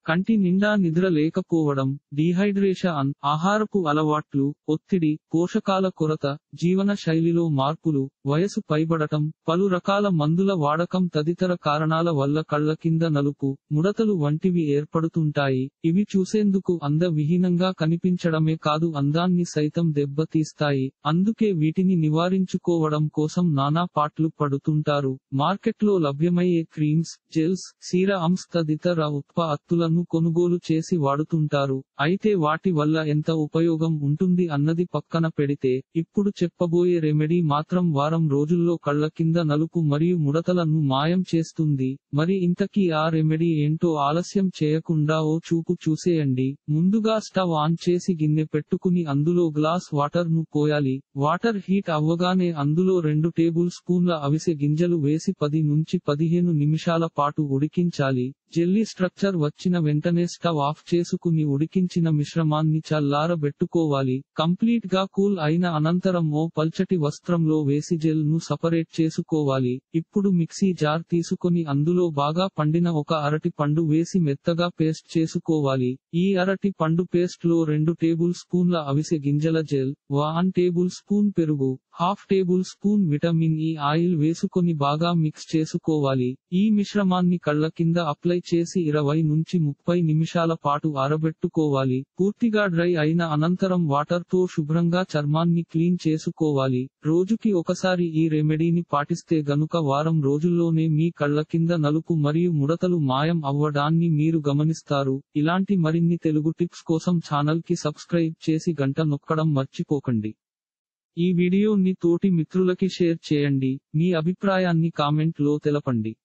కంటి నిండా నిద్ర లేకపోవడం డీహైడ్రేషన్ ఆహారపు అలవాట్లు ఒత్తిడి పోషకాల కొరత జీవన శైలిలో మార్పులు వయసు పైబడటం పలు రకాల మందుల వాడకం తదితర కారణాల వల్ల కళ్ల కింద నలుపు ముడతలు వంటివి ఏర్పడుతుంటాయి ఇవి చూసేందుకు అందవిహీనంగా కనిపించడమే కాదు అందాన్ని సైతం దెబ్బతీస్తాయి అందుకే వీటిని నివారించుకోవడం కోసం నానా పాట్లు పడుతుంటారు మార్కెట్లో లభ్యమయ్యే క్రీమ్స్ జెల్స్ సీరమ్స్ తదితర ఉత్పత్తులను కొనుగోలు చేసి వాడుతుంటారు అయితే వాటి వల్ల ఎంత ఉపయోగం ఉంటుంది అన్నది పక్కన పెడితే ఇప్పుడు చెప్పబోయే రెమెడీ మాత్రం వారం రోజుల్లో కళ్ల కింద నలుపు మరియు ముడతలను మాయం చేస్తుంది మరి ఇంతకీ ఆ రెమెడీ ఏంటో ఆలస్యం చేయకుండా ఓ చూపు చూసేయండి ముందుగా స్టవ్ ఆన్ చేసి గిన్నె పెట్టుకుని అందులో గ్లాస్ వాటర్ ను పోయాలి వాటర్ హీట్ అవ్వగానే అందులో రెండు టేబుల్ స్పూన్ల అవిసె గింజలు వేసి పది నుంచి పదిహేను నిమిషాల పాటు ఉడికించాలి జెల్లీ స్ట్రక్చర్ వచ్చిన వెంటనే స్టవ్ ఆఫ్ చేసుకుని ఉడికించిన మిశ్రమాన్ని చల్లారబెట్టుకోవాలి కంప్లీట్ గా కూల్ అయిన అనంతరం ఓ పల్చటి వస్త్రంలో వేసి జెల్ ను సపరేట్ చేసుకోవాలి ఇప్పుడు మిక్సీ జార్ తీసుకొని అందులో బాగా పండిన ఒక అరటి పండు వేసి మెత్తగా పేస్ట్ చేసుకోవాలి ఈ అరటి పండు పేస్ట్ లో రెండు టేబుల్ స్పూన్ల అవిసె గింజల జెల్ వన్ టేబుల్ స్పూన్ పెరుగు half tablespoon vitamin E oil వేసుకొని బాగా మిక్స్ చేసుకోవాలి ఈ మిశ్రమాన్ని కళ్ళ కింద అప్లై చేసి ఇరవై నుంచి ముప్పై నిమిషాల పాటు ఆరబెట్టుకోవాలి పూర్తిగా డ్రై అయిన అనంతరం వాటర్ తో శుభ్రంగా చర్మాన్ని క్లీన్ చేసుకోవాలి రోజుకి ఒకసారి ఈ రెమెడీని పాటిస్తే గనుక వారం రోజుల్లోనే మీ కళ్ళ కింద నలుపు మరియు ముడతలు మాయం అవ్వడాన్ని మీరు గమనిస్తారు ఇలాంటి మరిన్ని తెలుగు టిప్స్ కోసం ఛానల్ కి సబ్స్క్రైబ్ చేసి గంట నొక్కడం మర్చిపోకండి ఈ వీడియోని తోటి మిత్రులకి షేర్ చేయండి మీ అభిప్రాయాన్ని కామెంట్ లో తెలపండి